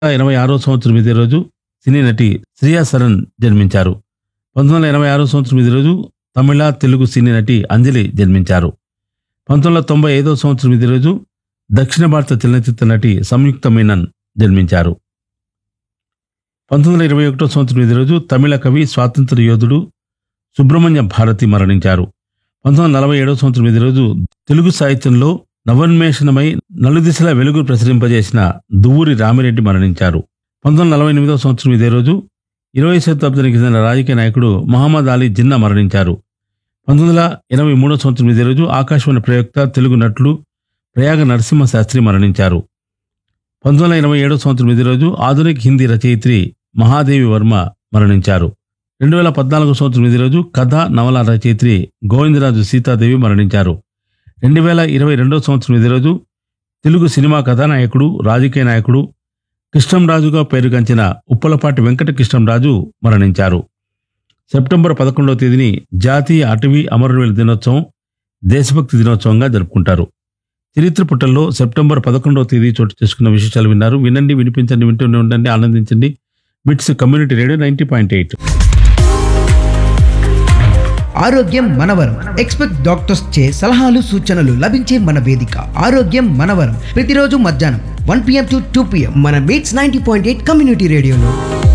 ఎనభై ఆరో సంవత్సరం ఇదే రోజు సినీ నటి శ్రియా సరన్ జన్మించారు పంతొమ్మిది వందల ఎనభై ఆరో సంవత్సరం ఇదే రోజు తమిళ తెలుగు సినీ నటి అంజలి జన్మించారు పంతొమ్మిది వందల తొంభై ఐదో సంవత్సరం ఇదే రోజు దక్షిణ భారత చలనచిత్ర నటి సంయుక్త మీనన్ జన్మించారు పంతొమ్మిది వందల ఇరవై ఒకటో సంవత్సరం ఇదే రోజు తమిళ కవి స్వాతంత్ర యోధుడు సుబ్రహ్మణ్య భారతి మరణించారు పంతొమ్మిది వందల నలభై ఏడవ సంవత్సరం ఇదే రోజు తెలుగు సాహిత్యంలో నవోన్మేషణమై నలుదిశల వెలుగు ప్రసరింపజేసిన దువ్వూరి రామిరెడ్డి మరణించారు పంతొమ్మిది వందల నలభై ఎనిమిదవ సంవత్సరం ఇదే రోజు ఇరవై శతాబ్దానికి చెందిన రాజకీయ నాయకుడు మహమ్మద్ అలీ జిన్నా మరణించారు పంతొమ్మిది వందల ఎనభై మూడో సంవత్సరం ఇదే రోజు ఆకాశవాణి ప్రయోక్త తెలుగు నటులు ప్రయాగ నరసింహ శాస్త్రి మరణించారు పంతొమ్మిది వందల ఎనభై ఏడో సంవత్సరం ఇదే రోజు ఆధునిక హిందీ రచయిత్రి మహాదేవి వర్మ మరణించారు రెండు వేల పద్నాలుగో సంవత్సరం ఇదే రోజు కథ నవల రచయిత్రి గోవిందరాజు సీతాదేవి మరణించారు రెండు వేల ఇరవై రెండో సంవత్సరం ఇదే రోజు తెలుగు సినిమా కథానాయకుడు రాజకీయ నాయకుడు కృష్ణంరాజుగా పేరుగాంచిన ఉప్పలపాటి వెంకట కృష్ణంరాజు మరణించారు సెప్టెంబర్ పదకొండవ తేదీని జాతీయ అటవీ అమరవీరుల దినోత్సవం దేశభక్తి దినోత్సవంగా జరుపుకుంటారు చరిత్ర పుటల్లో సెప్టెంబర్ పదకొండవ తేదీ చోటు చేసుకున్న విశేషాలు విన్నారు వినండి వినిపించండి వింటూనే ఉండండి ఆనందించండి MITS community radio ninety point eight ఆరోగ్యం మనవరం ఎక్స్పెక్ట్ డాక్టర్స్ చే సలహాలు సూచనలు లభించే మన వేదిక ఆరోగ్యం మనవరం ప్రతిరోజు మధ్యాహ్నం one PM to two PM మన MITS ninety point eight community రేడియోలో